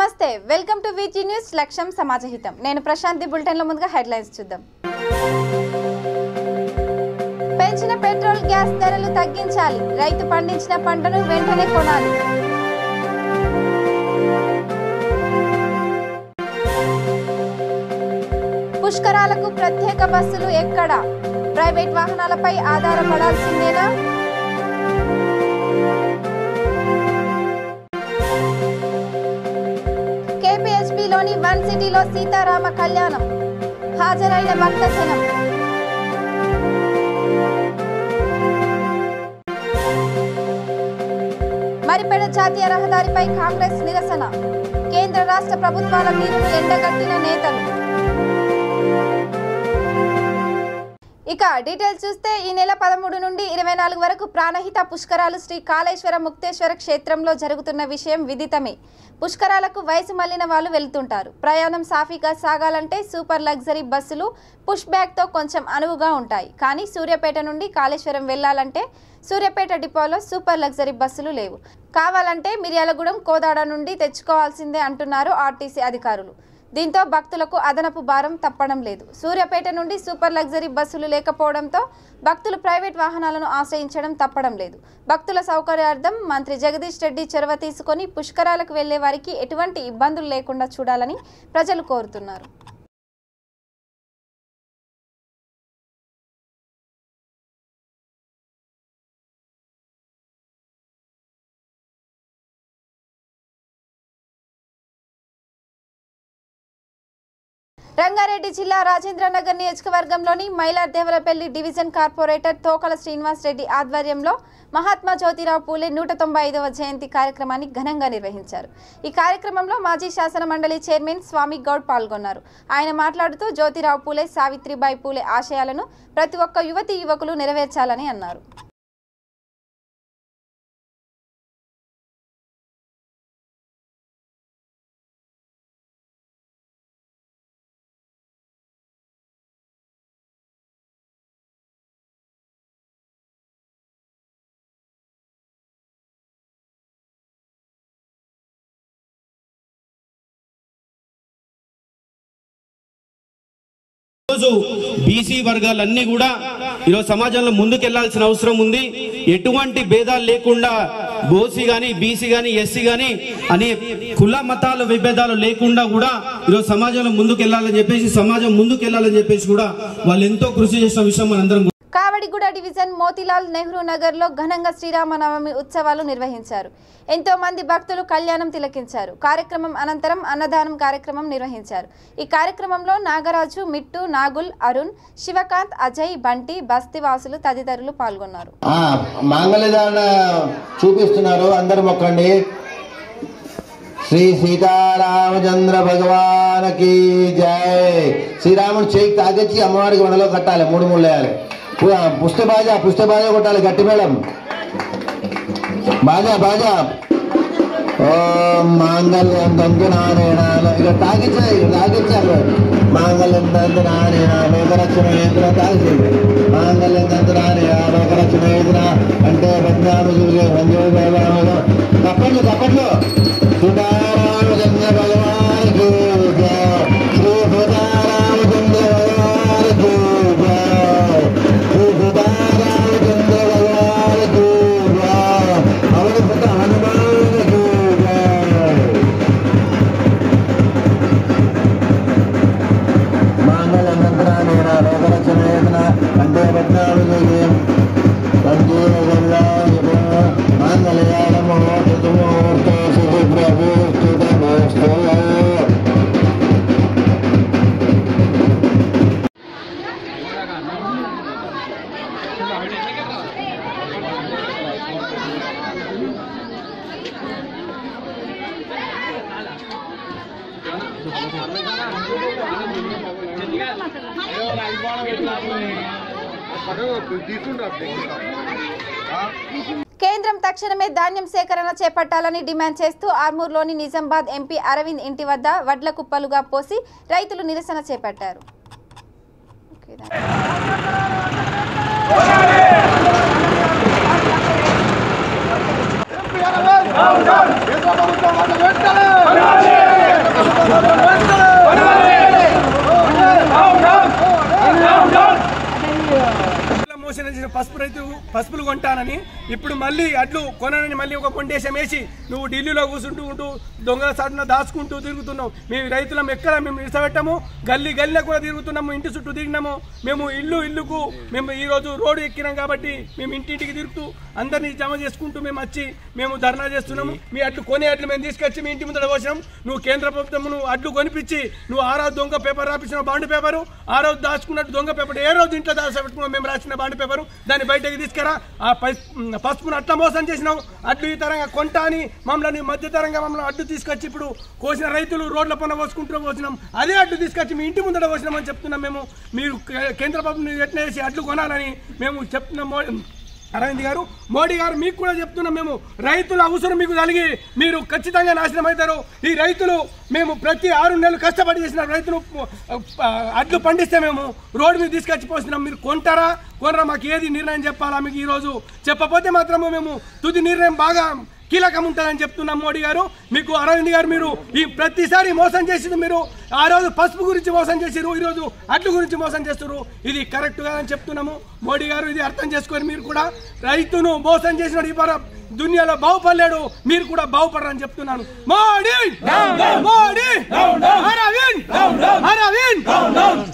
నమస్తే welcome to విజీ news లక్ష్యం సమాజహితం నేను ప్రశాంతి బులెటిన్ల ముందుగా హెడ్లైన్స్ చూద్దాం పెంచిన పెట్రోల్ గ్యాస్ ధరలు తగ్గించాలి రైతు పండించిన పంటను వెంటనే కొనాలి పుష్కరాలకు ప్రత్యేక బస్సులు ఎక్కడ ప్రైవేట్ వాహనాలపై ఆధారపడాల్సిందేనా కేపీహెచ్బిలోని వన్ సిటీలో సీతారామ కళ్యాణం హాజరైన భక్తజనం మరిపెడ జాతీయ రహదారిపై కాంగ్రెస్ నిరసన కేంద్ర రాష్ట్ర ప్రభుత్వాల తీరును ఎండగట్టిన నేతలు ఇక డీటెయిల్స్ చూస్తే ఈ నెల పదమూడు నుండి ఇరవై నాలుగు వరకు ప్రాణహిత పుష్కరాలు శ్రీ కాళేశ్వర ముక్తేశ్వర క్షేత్రంలో జరుగుతున్న విషయం విదితమే పుష్కరాలకు వయసు మళ్లిన వాళ్ళు వెళ్తుంటారు ప్రయాణం సాఫీగా సాగాలంటే సూపర్ లగ్జరీ బస్సులు పుష్ బ్యాక్తో కొంచెం అనువుగా ఉంటాయి కానీ సూర్యాపేట నుండి కాళేశ్వరం వెళ్ళాలంటే సూర్యాపేట డిపోలో సూపర్ లగ్జరీ బస్సులు లేవు కావాలంటే మిర్యాలగూడెం కోదాడ నుండి తెచ్చుకోవాల్సిందే అంటున్నారు ఆర్టీసీ అధికారులు దీంతో భక్తులకు అదనపు భారం తప్పడం లేదు సూర్యాపేట నుండి సూపర్ లగ్జరీ బస్సులు లేకపోవడంతో భక్తులు ప్రైవేట్ వాహనాలను ఆశ్రయించడం తప్పడం లేదు భక్తుల సౌకర్యార్థం మంత్రి జగదీష్ రెడ్డి చొరవ తీసుకొని పుష్కరాలకు వెళ్లే వారికి ఎటువంటి ఇబ్బందులు లేకుండా చూడాలని ప్రజలు కోరుతున్నారు రంగారెడ్డి జిల్లా రాజేంద్రనగర్ నియోజకవర్గంలోని మైలార్దేవరపల్లి డివిజన్ కార్పొరేటర్ తోకల శ్రీనివాస్ రెడ్డి ఆధ్వర్యంలో మహాత్మా జ్యోతిరావు పూలే నూట తొంభై ఐదవ జయంతి కార్యక్రమాన్ని ఘనంగా నిర్వహించారు ఈ కార్యక్రమంలో మాజీ శాసన మండలి చైర్మన్ స్వామి గౌడ్ పాల్గొన్నారు ఆయన మాట్లాడుతూ జ్యోతిరావు పూలే సావిత్రిబాయి పూలే ఆశయాలను ప్రతి ఒక్క యువతి యువకులు నెరవేర్చాలని అన్నారు ఈరోజు బీసీ వర్గాలన్నీ కూడా ఈరోజు సమాజంలో ముందుకెళ్లాల్సిన అవసరం ఉంది ఎటువంటి భేదాలు లేకుండా ఓసీ గాని బీసీ గాని ఎస్సీ గాని అనే కుల మతాల విభేదాలు లేకుండా కూడా ఈరోజు సమాజంలో ముందుకెళ్లాలని చెప్పేసి సమాజం ముందుకెళ్లాలని చెప్పేసి కూడా వాళ్ళు ఎంతో కృషి చేసిన విషయం మనందరం కావడిగూడ డివిజన్ మోతిలాల్ నెహ్రూ నగర్లో ఘనంగా శ్రీరామనవమి ఉత్సవాలు నిర్వహించారు ఎంతో మంది భక్తులు కళ్యాణం తిలకించారు కార్యక్రమం అనంతరం అన్నదానం కార్యక్రమం నిర్వహించారు ఈ కార్యక్రమంలో నాగరాజు మిట్టు నాగుల్ అరుణ్ శివకాంత్ అజయ్ బంటి బస్తివాసులు తదితరులు పాల్గొన్నారు ఆ మాంగళ్యదాన చూపిస్తున్నారు అందరు మొక్కండి శ్రీ సీతారామచంద్ర భగవానకి జై శ్రీరాముడు చేయికి తాగొచ్చి అమ్మవారికి వడలో కట్టాలి మూడు మూడు వేయాలి పుష్ట బాజా పుష్ట బాజా కొట్టాలి గట్టి మేడం బాజా బాజా ఓం మాంగళ్యం తంతు నారాయణ ఇక తాగించాలి ఇక తాగించాలి మాంగళ్యం తంతు నారాయణ లోకరక్షణ యంత్ర తాగి మాంగళ్యం తంతు నారాయణ లోకరక్షణ యంత్ర అంటే పంజాబు చూసే పంజాబు తప్పట్లు తప్పట్లు సుధారామచంద్ర భగవానికి జయ. శ్రీ సుధారామచంద్ర భగవానికి జయ. శ్రీ సుధారామచంద్ర భగవానికి జయ. అవని పుట్ట హనుమానికి జయ. మాంగళ్యమంత్రానేన లోకరక్షణేన అంటే పద్నాలుగు కేంద్రం తక్షణమే ధాన్యం సేకరణ చేపట్టాలని డిమాండ్ చేస్తూ ఆర్మూర్లోని నిజామాబాద్ ఎంపీ అరవింద్ ఇంటి వద్ద వడ్ల కుప్పలుగా పోసి రైతులు నిరసన చేపట్టారు ఓకే, దా- కేంద్ర ప్రభుత్వం వెంటనే పసుపు రైతు పసుపులు కొంటానని ఇప్పుడు మళ్ళీ అడ్లు కొనని మళ్ళీ ఒక కొండేశం వేసి నువ్వు ఢిల్లీలో కూర్చుంటూ ఉంటూ దొంగల సాటున దాచుకుంటూ తిరుగుతున్నావు మేము రైతులం ఎక్కడ మేము నిలసబెట్టాము గల్లీ గల్లీలో కూడా తిరుగుతున్నాము ఇంటి చుట్టూ తిరిగినాము మేము ఇల్లు ఇల్లుకు మేము ఈ రోజు రోడ్డు ఎక్కినాం కాబట్టి మేము ఇంటింటికి తిరుగుతూ అందరినీ జమ చేసుకుంటూ మేము వచ్చి మేము ధర్నా చేస్తున్నాము మీ అడ్లు కొనే అడ్లు మేము తీసుకొచ్చి మీ ఇంటి ముందర పోసినాం నువ్వు కేంద్ర ప్రభుత్వం నువ్వు అడ్లు కొనిపించి నువ్వు ఆ రోజు దొంగ పేపర్ రాపించిన బాండ్ పేపరు ఆ రోజు దాచుకున్నట్టు దొంగ పేపర్ ఏ రోజు ఇంట్లో దాచిపెట్టుకున్నావు మేము రాసిన బాండ్ పేపరు దాన్ని బయటకి తీసుకురా ఆ పస్- పసుపును అట్లా మోసం చేసినావు అడ్లు ఈ తరంగా కొంటా అని మమ్మల్ని మధ్యతరంగా మమ్మల్ని అడ్డు తీసుకొచ్చి ఇప్పుడు కోసిన రైతులు రోడ్ల పైన పోసుకుంటూ పోసినాం అదే అడ్డు తీసుకొచ్చి మీ ఇంటి ముందర పోసినామని చెప్తున్నాం మేము మీరు కే- కేంద్ర ప్రభుత్వం ఎట్లా చేసి అడ్లు కొనాలని మేము చెప్తున్నాం మో- అరవింద్ గారు మోడీ గారు మీకు కూడా చెప్తున్నాం మేము రైతుల అవసరం మీకు కలిగి మీరు ఖచ్చితంగా నాశనం అవుతారు ఈ రైతులు మేము ప్రతి ఆరు నెలలు కష్టపడి చేసిన రైతులు ఆ, అడ్లు పండిస్తే మేము రోడ్డు మీద తీసుకొచ్చి పోస్తున్నాం మీరు కొంటారా కొనరా మాకు ఏది నిర్ణయం చెప్పాలా మీకు ఈరోజు చెప్పకపోతే మాత్రము మేము తుది నిర్ణయం బాగా కీలకం ఉంటుందని చెప్తున్నాం మోడీ గారు మీకు అరవింద్ గారు మీరు ఈ ప్రతిసారి మోసం చేసింది మీరు ఆ రోజు పసుపు గురించి మోసం చేసిరు ఈ రోజు అడ్లు గురించి మోసం చేస్తున్నారు ఇది కరెక్ట్ కాదని చెప్తున్నాము మోడీ గారు ఇది అర్థం చేసుకొని మీరు కూడా రైతును మోసం చేసిన ఈ పర దునియాలో బాగుపడలేడు మీరు కూడా బాగుపడరని చెప్తున్నాను మోడీ మోడీ అరవింద్ అరవింద్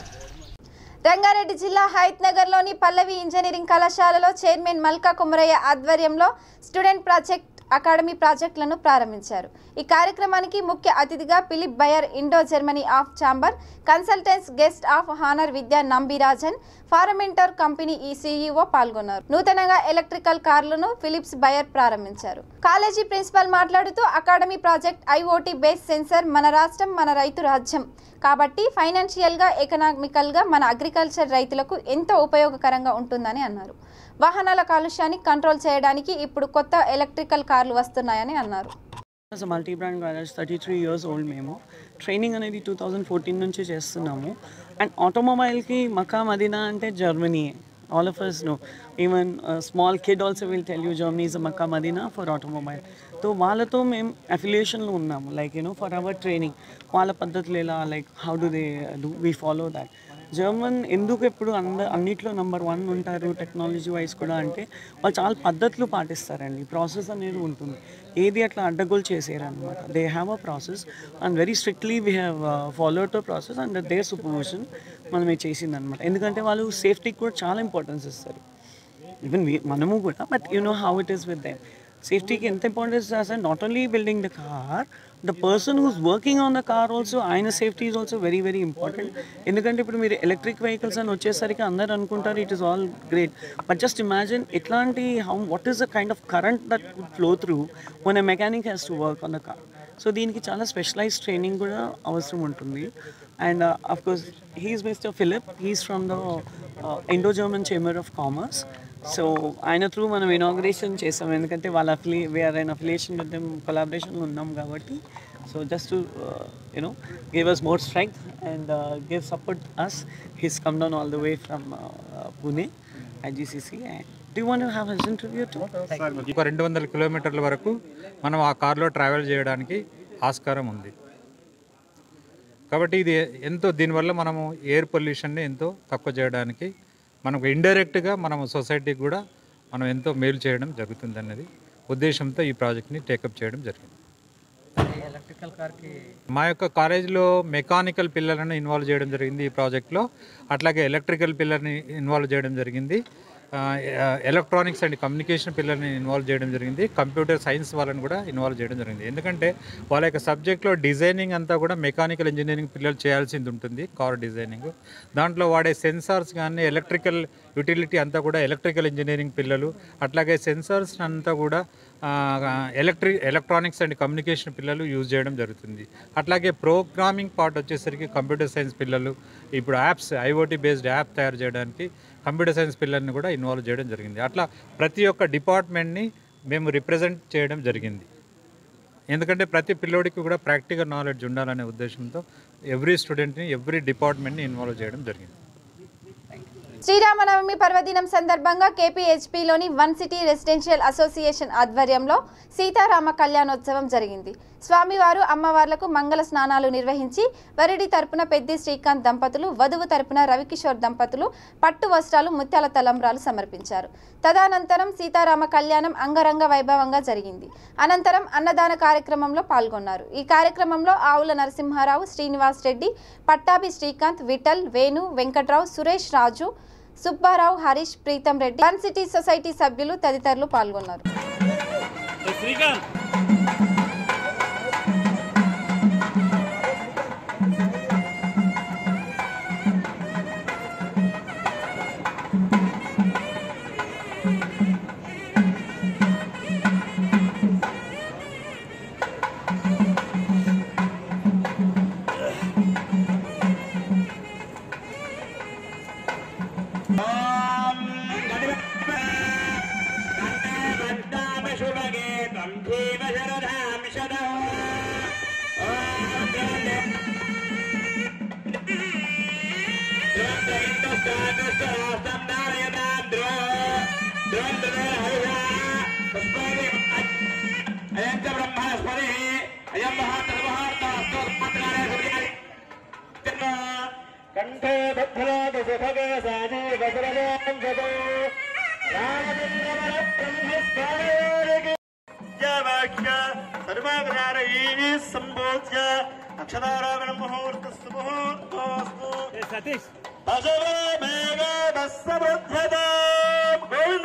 రంగారెడ్డి జిల్లా హైత్ నగర్లోని పల్లవి ఇంజనీరింగ్ కళాశాలలో చైర్మన్ మల్కా కుమరయ్య ఆధ్వర్యంలో స్టూడెంట్ ప్రాజెక్ట్ అకాడమీ ప్రాజెక్టులను ప్రారంభించారు ఈ కార్యక్రమానికి ముఖ్య అతిథిగా Philip Bayer Indo Germany of chamber consultants guest of honour Vidya Nambirajan ఫారమెంటర్ company ఈ సీఈఓ పాల్గొన్నారు నూతనంగా ఎలక్ట్రికల్ కార్లను ఫిలిప్స్ బయర్ ప్రారంభించారు కాలేజీ ప్రిన్సిపల్ మాట్లాడుతూ academy project IoT base sensor మన రాష్ట్రం మన రైతు రాజ్యం కాబట్టి ఫైనాన్షియల్గా ఎకనామికల్గా మన అగ్రికల్చర్ రైతులకు ఎంతో ఉపయోగకరంగా ఉంటుందని అన్నారు వాహనాల కాలుష్యాన్ని కంట్రోల్ చేయడానికి ఇప్పుడు కొత్త ఎలక్ట్రికల్ కార్లు వస్తున్నాయని అన్నారు as multi brand garage thirty three years old మేము ట్రైనింగ్ అనేది టూ థౌజండ్ ఫోర్టీన్ నుంచి చేస్తున్నాము అండ్ ఆటోమొబైల్కి మకా మదీనా అంటే Germany all of us know even small kid also will tell you Germany is Mecca Medina for automobile so వాళ్ళతో మేము అఫిలియేషన్లో ఉన్నాము like you know for our training వాళ్ళ పద్ధతులు ఎలా like how do they do we follow that German ఎందుకు ఎప్పుడు అంద అన్నిట్లో నెంబర్ వన్ ఉంటారు టెక్నాలజీ వైజ్ కూడా అంటే వాళ్ళు చాలా పద్ధతులు పాటిస్తారండి ప్రాసెస్ అనేది ఉంటుంది ఏది అట్లా అడ్డగోలు చేసేయరు అనమాట they have a process and very strictly we have followed the process and they supervision మనం ఇది చేసింది అనమాట ఎందుకంటే వాళ్ళు సేఫ్టీకి కూడా చాలా ఇంపార్టెన్స్ ఇస్తారు ఈవెన్ మనము కూడా but you know how it is with them సేఫ్టీకి ఎంత ఇంపార్టెన్స్ చేస్తారు not only building the car the person who's working on the car also ఆయన safety is also very very important ఎందుకంటే ఇప్పుడు మీరు ఎలక్ట్రిక్ వెహికల్స్ అని వచ్చేసరికి అందరు అనుకుంటారు it is all great but just imagine ఎట్లాంటి how what is the kind of current that flow through one a mechanic has to work on the car so దీనికి చాలా స్పెషలైజ్ ట్రైనింగ్ కూడా అవసరం ఉంటుంది and of course he's mister Philip he's from the Indo German chamber of commerce so ఆయన through మనం inauguration చేసాం ఎందుకంటే వాళ్ళ అఫిలి వేఆర్ అయిన అఫిలియేషన్ విత్ దెమ్ కొలాబరేషన్లో ఉన్నాం కాబట్టి so just to you know give us more strength and give support us he's come down all the way from Pune IGCC and do want have his interview to ఒక రెండు వందల కిలోమీటర్ల వరకు మనం ఆ కార్లో ట్రావెల్ చేయడానికి ఆస్కారం ఉంది కాబట్టి ఇది ఎంతో దీనివల్ల మనము ఎయిర్ పొల్యూషన్ని ఎంతో తక్కువ చేయడానికి మనకు ఇండైరెక్ట్గా మనము సొసైటీకి కూడా మనం ఎంతో మేలు చేయడం జరుగుతుంది అన్నది ఉద్దేశంతో ఈ ప్రాజెక్ట్ని టేకప్ చేయడం జరిగింది మా యొక్క కాలేజీలో మెకానికల్ పిల్లలను ఇన్వాల్వ్ చేయడం జరిగింది ఈ ప్రాజెక్ట్లో అట్లాగే ఎలక్ట్రికల్ పిల్లర్ని ఇన్వాల్వ్ చేయడం జరిగింది ఎలక్ట్రానిక్స్ అండ్ కమ్యూనికేషన్ పిల్లల్ని ఇన్వాల్వ్ చేయడం జరిగింది కంప్యూటర్ సైన్స్ వాళ్ళని కూడా ఇన్వాల్వ్ చేయడం జరిగింది ఎందుకంటే వాళ్ళ యొక్క సబ్జెక్ట్లో డిజైనింగ్ అంతా కూడా మెకానికల్ ఇంజనీరింగ్ పిల్లలు చేయాల్సింది ఉంటుంది కార్ డిజైనింగ్ దాంట్లో వాడే సెన్సార్స్ కానీ ఎలక్ట్రికల్ యూటిలిటీ అంతా కూడా ఎలక్ట్రికల్ ఇంజనీరింగ్ పిల్లలు అట్లాగే సెన్సార్స్ అంతా కూడా ఎలక్ట్రిక్ ఎలక్ట్రానిక్స్ అండ్ కమ్యూనికేషన్ పిల్లలు యూజ్ చేయడం జరుగుతుంది అట్లాగే ప్రోగ్రామింగ్ పార్ట్ వచ్చేసరికి కంప్యూటర్ సైన్స్ పిల్లలు ఇప్పుడు యాప్స్ ఐఓటీ బేస్డ్ యాప్ తయారు చేయడానికి కంప్యూటర్ సైన్స్ పిల్లల్ని కూడా ఇన్వాల్వ్ చేయడం జరిగింది అట్లా ప్రతి ఒక్క డిపార్ట్మెంట్ని మేము రిప్రజెంట్ చేయడం జరిగింది ఎందుకంటే ప్రతి పిల్లోడికి కూడా ప్రాక్టికల్ నాలెడ్జ్ ఉండాలనే ఉద్దేశంతో ఎవ్రీ స్టూడెంట్ని ఎవ్రీ డిపార్ట్మెంట్ని ఇన్వాల్వ్ చేయడం జరిగింది శ్రీరామనవమి పర్వదినం సందర్భంగా కేపీహెచ్పిలోని వన్ సిటీ రెసిడెన్షియల్ అసోసియేషన్ ఆధ్వర్యంలో సీతారామ కళ్యాణోత్సవం జరిగింది స్వామివారు అమ్మవార్లకు మంగళ స్నానాలు నిర్వహించి వరిడి తరపున పెద్ది శ్రీకాంత్ దంపతులు వధువు తరపున రవికిషోర్ దంపతులు పట్టు వస్త్రాలు ముత్యాల తలంబ్రాలు సమర్పించారు తదనంతరం సీతారామ కళ్యాణం అంగరంగ వైభవంగా జరిగింది అనంతరం అన్నదాన కార్యక్రమంలో పాల్గొన్నారు ఈ కార్యక్రమంలో Avula Narasimharao Srinivas Reddy Pattabhi Srikanth Vittal Venu Venkatrao Suresh Raju Subbarao Harish Preetham Reddy one city society సభ్యులు తదితరులు పాల్గొన్నారు కంఠే భద్రాద సుఖగే సాధే వజ్రలోం గదో రామచంద్రమణ బ్రహ్మస్థానయోరికి వాక్య సర్వాగ్రారయీ సంబోధ్య అక్షరారోగణ ముహూర్తస్సు ముహూర్తోస్తు సతీష్ బసవ మేఘ బస్సబుద్ధత గోవింద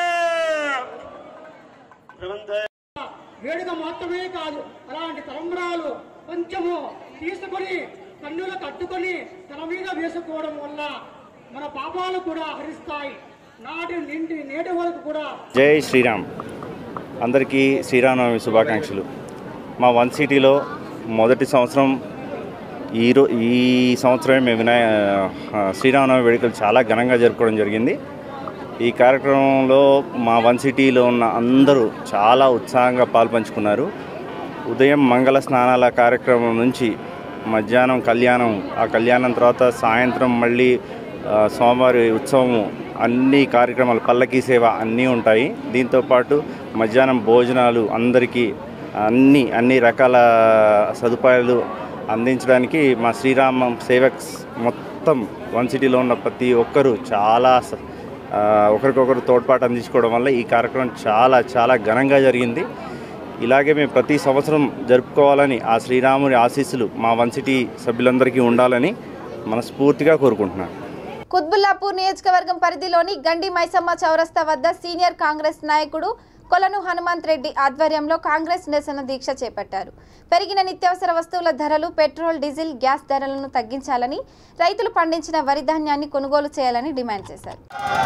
భ్రమంత వేడుక మాత్రమే కాదు అలాంటి తలంబరాలు కొంచెము తీసుకొని కన్నులు కట్టుకొని తల మీద వేసుకోవడం వల్ల మన పాపాలు కూడా హరిస్తాయి నాటి నిండి నేటి వరకు కూడా జై శ్రీరామ్ అందరికీ శ్రీరామనవమి శుభాకాంక్షలు మా వన్ సిటీలో మొదటి సంవత్సరం ఈ రో ఈ సంవత్సరమే మేము వినాయ ఆ, శ్రీరామనవమి వేడుకలు చాలా ఘనంగా జరుపుకోవడం జరిగింది ఈ కార్యక్రమంలో మా వన్ సిటీలో ఉన్న అందరూ చాలా ఉత్సాహంగా పాల్పంచుకున్నారు ఉదయం మంగళ స్నానాల కార్యక్రమం నుంచి మధ్యాహ్నం కళ్యాణం ఆ కళ్యాణం తర్వాత సాయంత్రం మళ్ళీ ఆ, స్వామివారి ఉత్సవము అన్ని కార్యక్రమాలు పల్లకీ సేవ అన్నీ ఉంటాయి దీంతోపాటు మధ్యాహ్నం భోజనాలు అందరికీ అన్ని అన్ని రకాల సదుపాయాలు అందించడానికి మా శ్రీరామ సేవక్స్ మొత్తం వన్ సిటీలో ఉన్న ప్రతి ఒక్కరూ చాలా స- ఆ, ఒకరికొకరు తోడ్పాటు అందించుకోవడం వల్ల ఈ కార్యక్రమం చాలా చాలా ఘనంగా జరిగింది ఇలాగే మేము ప్రతి సంవత్సరం జరుపుకోవాలని ఆ శ్రీరాముని ఆశీస్సులు మా వన్ సిటీ సభ్యులందరికీ ఉండాలని మనస్ఫూర్తిగా కోరుకుంటున్నాను కుత్బుల్లాపూర్ నియోజకవర్గం పరిధిలోని గండి మైసమ్మ చౌరస్తా వద్ద సీనియర్ కాంగ్రెస్ నాయకుడు కొలను హనుమంత్ రెడ్డి ఆధ్వర్యంలో కాంగ్రెస్ నిరసన దీక్ష చేపట్టారు పెరిగిన నిత్యావసర వస్తువుల ధరలు పెట్రోల్ డీజిల్ గ్యాస్ ధరలను తగ్గించాలని రైతులు పండించిన వరి ధాన్యాన్ని కొనుగోలు చేయాలని డిమాండ్ చేశారు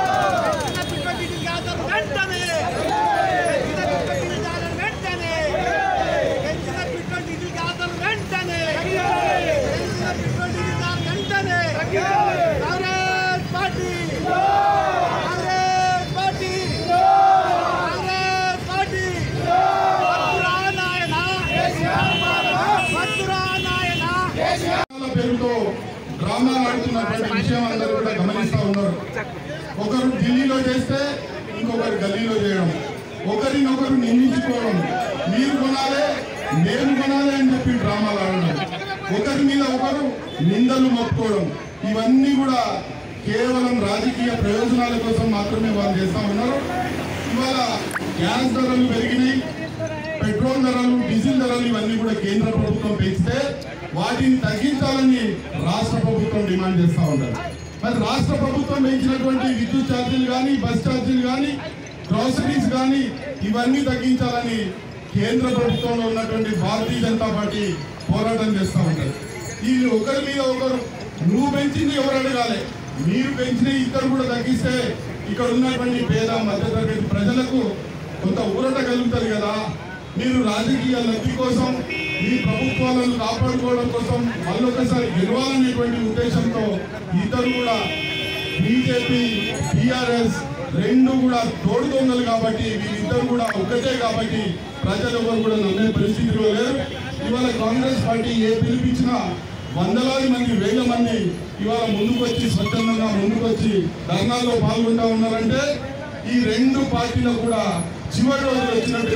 వాళ్ళ పేరుతో డ్రామాలు ఆడుతున్నటువంటి విషయం అందరూ కూడా గమనిస్తా ఉన్నారు ఒకరు ఢిల్లీలో చేస్తే ఇంకొకరు గల్లీలో చేయడం ఒకరినొకరు నిందించుకోవడం మీరు కొనాలి నేను కొనాలి అని చెప్పి డ్రామాలు ఆడడం ఒకరి మీద ఒకరు నిందలు మొక్కుకోవడం ఇవన్నీ కూడా కేవలం రాజకీయ ప్రయోజనాల కోసం మాత్రమే వాళ్ళు చేస్తా ఉన్నారు ఇవాళ గ్యాస్ ధరలు పెరిగినాయి పెట్రోల్ ధరలు డీజిల్ ధరలు ఇవన్నీ కూడా కేంద్ర ప్రభుత్వం పెంచితే వాటిని తగ్గించాలని రాష్ట్ర ప్రభుత్వం డిమాండ్ చేస్తా ఉంటారు మరి రాష్ట్ర ప్రభుత్వం పెంచినటువంటి విద్యుత్ ఛార్జీలు కానీ బస్ ఛార్జీలు కానీ గ్రాసరీస్ కానీ ఇవన్నీ తగ్గించాలని కేంద్ర ప్రభుత్వంలో ఉన్నటువంటి భారతీయ జనతా పార్టీ పోరాటం చేస్తూ ఉంటారు వీళ్ళు ఒకరి మీద ఒకరు నువ్వు పెంచింది ఎవరు అడగాలి మీరు పెంచిన ఇద్దరు కూడా తగ్గిస్తే ఇక్కడ ఉన్నటువంటి పేద మధ్యతరగతి ప్రజలకు కొంత ఊరట కలుగుతుంది కదా మీరు రాజకీయ లబ్ధి కోసం మీ ప్రభుత్వాలను కాపాడుకోవడం కోసం మళ్ళొకసారి గెలవాలనేటువంటి ఉద్దేశంతో ఇద్దరు కూడా బీజేపీ టిఆర్ఎస్ రెండు కూడా తోడు దొంగలు కాబట్టి వీళ్ళిద్దరు కూడా ఒకటే కాబట్టి ప్రజలు ఎవరు కూడా నమ్మే పరిస్థితిలో లేరు ఇవాళ కాంగ్రెస్ పార్టీ ఏ పిలిపించినా వందలాది మంది వేల మంది ఇవాళ ముందుకొచ్చి స్వచ్ఛందంగా ముందుకొచ్చి ధర్నాల్లో పాల్గొంటా ఉన్నారంటే ఈ రెండు పార్టీలకు కూడా చివరి రోజు వచ్చినట్టుగా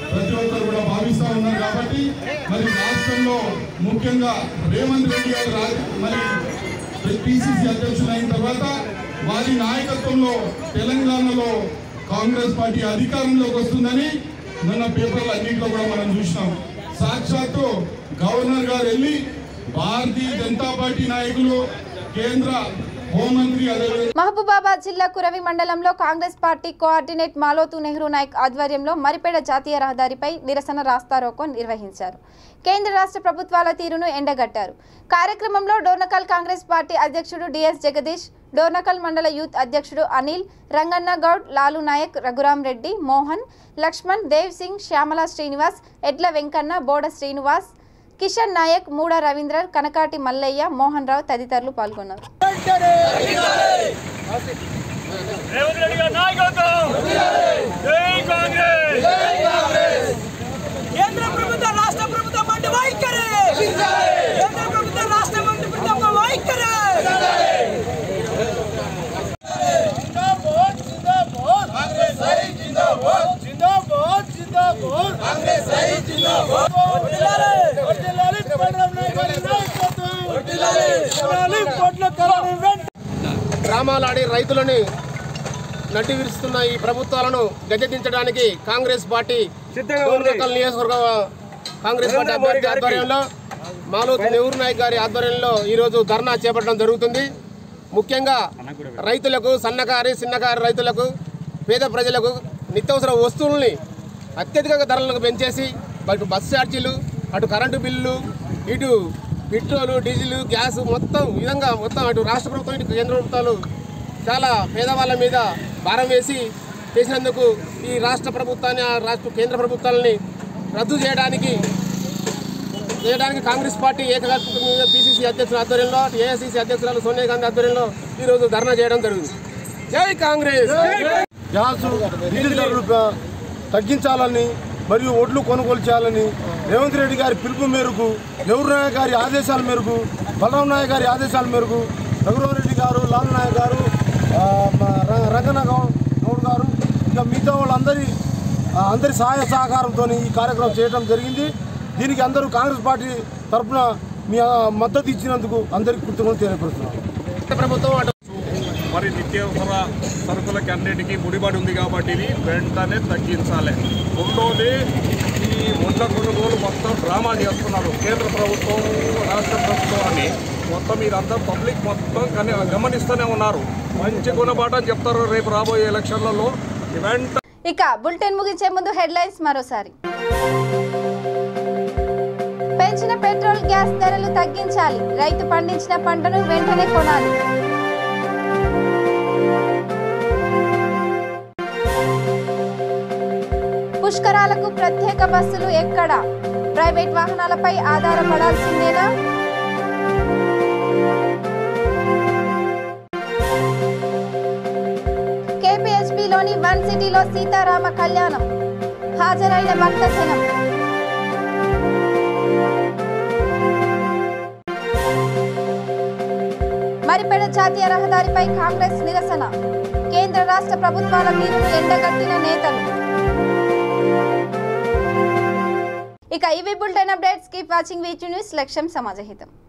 ప్రతి ఒక్కరు కూడా భావిస్తా ఉన్నారు కాబట్టి మరి రాష్ట్రంలో ముఖ్యంగా రేవంత్ రెడ్డి గారు రా- మరి పిసిసి అధ్యక్షులు అయిన తర్వాత వారి నాయకత్వంలో తెలంగాణలో కాంగ్రెస్ పార్టీ అధికారంలోకి వస్తుందని నిన్న పేపర్లు అన్నింటిలో కూడా మనం చూసినాం సాక్షాత్తు గవర్నర్ గారు వెళ్ళి భారతీయ జనతా పార్టీ నాయకులు కేంద్ర హోంమంత్రి అదేవిధంగా మహబూబాబాద్ జిల్లా కురవి మండలంలో కాంగ్రెస్ పార్టీ కోఆర్డినేట్ మాలోతు నెహ్రూ నాయక్ ఆధ్వర్యంలో మరిపేడ జాతీయ రహదారిపై నిరసన రాస్తారోకో నిర్వహించారు కేంద్ర రాష్ట్ర ప్రభుత్వాల తీరును ఎండగట్టారు కార్యక్రమంలో డోర్నకల్ కాంగ్రెస్ పార్టీ అధ్యక్షుడు డిఎస్ జగదీష్ డోర్నకల్ మండల యూత్ అధ్యక్షుడు అనిల్ రంగన్న గౌడ్ లాలు నాయక్ రఘురాం రెడ్డి మోహన్ లక్ష్మణ్ దేవ్ సింగ్ శ్యామల శ్రీనివాస్ ఎడ్ల వెంకన్న బోడ శ్రీనివాస్ కిషన్ నాయక్ మూడ రవీంద్ర కనకాటి మల్లయ్య మోహన్ రావు తదితరులు పాల్గొన్నారు రేవంత్ రెడ్డి గారి నాయకత్వం జై కాంగ్రెస్ కేంద్ర ప్రభుత్వ రాష్ట్ర ప్రభుత్వం వంటి వైఖరి కేంద్ర ప్రభుత్వ రాష్ట్ర మంత్రి ప్రభుత్వం వైఖరి డ్రామాలాడి రైతులని నడ్డి విరుస్తున్న ఈ ప్రభుత్వాలను గద్దెదించడానికి కాంగ్రెస్ పార్టీ డోర్నకల్ నియోజకవర్గ కాంగ్రెస్ పార్టీ అభ్యర్థి ఆధ్వర్యంలో మాలోతు నెహ్రూ నాయక్ గారి ఆధ్వర్యంలో ఈరోజు ధర్నా చేపట్టడం జరుగుతుంది ముఖ్యంగా రైతులకు సన్నకారి చిన్నకారి రైతులకు పేద ప్రజలకు నిత్యావసర వస్తువుల్ని అత్యధికంగా ధరలకు పెంచేసి అటు బస్ ఛార్జీలు అటు కరెంటు బిల్లులు ఇటు పెట్రోలు డీజిల్ గ్యాస్ మొత్తం ఈ విధంగా మొత్తం అటు రాష్ట్ర ప్రభుత్వం ఇటు కేంద్ర ప్రభుత్వాలు చాలా పేదవాళ్ళ మీద భారం వేసి చేసినందుకు ఈ రాష్ట్ర ప్రభుత్వాన్ని ఆ రాష్ట్ర కేంద్ర ప్రభుత్వాలని రద్దు చేయడానికి చేయడానికి కాంగ్రెస్ పార్టీ ఏకగ్రీవంగా పిసిసి అధ్యక్షుల ఆధ్వర్యంలో ఏఐసిసి అధ్యక్షురాలు సోనియా గాంధీ ఆధ్వర్యంలో ఈరోజు ధర్నా చేయడం జరిగింది జై కాంగ్రెస్ గ్యాస్ డీజిల్ ధరలు ప- తగ్గించాలని మరియు ఒడ్లు కొనుగోలు చేయాలని రేవంత్ రెడ్డి గారి పిలుపు మేరకు నెహ్రూ నాయక్ గారి ఆదేశాల మేరకు బలరాం నాయక్ గారి ఆదేశాల మేరకు రఘురామ్ రెడ్డి గారు లాల్ నాయక్ గారు ఆ, మా ర- రంగన్న గౌడ్ గౌడ్ గారు ఇంకా మిగతా వాళ్ళందరి ఆ, అందరి సహాయ సహకారంతో ఈ కార్యక్రమం చేయడం జరిగింది దీనికి అందరూ కాంగ్రెస్ పార్టీ తరఫున మీ ఆ, మద్దతు ఇచ్చినందుకు అందరికీ కృతజ్ఞతలు తెలియపరుస్తున్నాను ప్రభుత్వం అటు మరి నిత్యావసర సరుకులకి అన్నిటికీ ముడిపడి ఉంది కాబట్టి ఇది వెంటనే తగ్గించాలి రెండోది ఈ ఒడ్ల కొనుగోలు మొత్తం డ్రామా చేస్తున్నారు కేంద్ర ప్రభుత్వం రాష్ట్ర ప్రభుత్వం అని మొత్తం ఇదంతా పబ్లిక్ మొత్తం కానీ గమనిస్తూనే ఉన్నారు మంచి గుణపాఠం చెప్తారు రేపు రాబోయే ఎలక్షన్లలో వెంట ఇక బులెటిన్ ముగించే ముందు హెడ్లైన్స్ మరోసారి పెంచిన పెట్రోల్ గ్యాస్ ధరలు తగ్గించాలి రైతు పండించిన పంటను వెంటనే కొనాలి పుష్కరాలకు ప్రత్యేక బస్సులు ఎక్కడ ప్రైవేట్ వాహనాలపై ఆధారపడాల్సిందేనా కేపీహెచ్బిలోని వన్ సిటీలో సీతారామ కళ్యాణం హాజరైన భక్తజనం మరిపెడ జాతీయ రహదారిపై కాంగ్రెస్ నిరసన కేంద్ర రాష్ట్ర ప్రభుత్వాల తీరును ఎండగట్టిన నేతలు ఇక ఇవి బులెటిన్ అప్డేట్స్ కీప్ వాచింగ్ వీచ్ న్యూస్ లక్ష్యం సమాజహితం